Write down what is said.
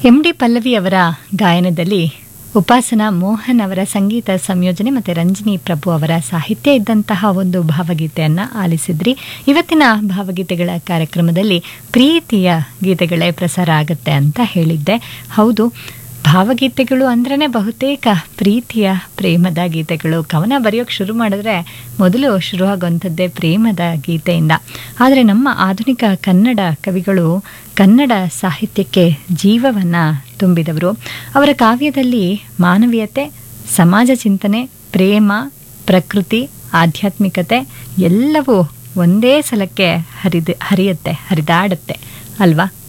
M D Pallavi ಅವರ ಗಾಯನದಲ್ಲಿ ಉಪಾಸನಾ ಮೋಹನ್ ಅವರ ಸಂಗೀತ ಸಂಯೋಜನೆ ಮತ್ತು ರಂಜನಿ ಪ್ರಭು ಅವರ ಸಾಹಿತ್ಯ ಇದ್ದಂತಹ ಒಂದು ಭಾವಗೀತೆಯನ್ನು ಆಲಿಸಿದ್ರಿ ಇವತ್ತಿನ ಭಾವಗೀತೆಗಳ ಕಾರ್ಯಕ್ರಮದಲ್ಲಿ ಪ್ರೀತಿಯ ಗೀತೆಗಳೇ ಪ್ರಸಾರ ಆಗುತ್ತೆ ಅಂತ ಹೇಳಿದ್ದೆ ಹೌದು ಭಾವಗೀತೆಗಳು ಅಂದ್ರೇ ಬಹುತೇಕ ಪ್ರೀತಿಯ ಪ್ರೇಮದ ಗೀತೆಗಳು ಕವನ ಬರೆಯೋಕ್ಕೆ ಶುರು ಮಾಡಿದ್ರೆ ಮೊದಲು ಶುರುವಾಗುವಂಥದ್ದೇ ಪ್ರೇಮದ ಗೀತೆಯಿಂದ ಆದರೆ ನಮ್ಮ ಆಧುನಿಕ ಕನ್ನಡ ಕವಿಗಳು ಕನ್ನಡ ಸಾಹಿತ್ಯಕ್ಕೆ ಜೀವವನ್ನು ತುಂಬಿದವರು ಅವರ ಕಾವ್ಯದಲ್ಲಿ ಮಾನವೀಯತೆ ಸಮಾಜ ಚಿಂತನೆ ಪ್ರೇಮ ಪ್ರಕೃತಿ ಆಧ್ಯಾತ್ಮಿಕತೆ ಎಲ್ಲವೂ ಒಂದೇ ಸಲಕ್ಕೆ ಹರಿದು ಹರಿಯುತ್ತೆ ಹರಿದಾಡುತ್ತೆ ಅಲ್ವಾ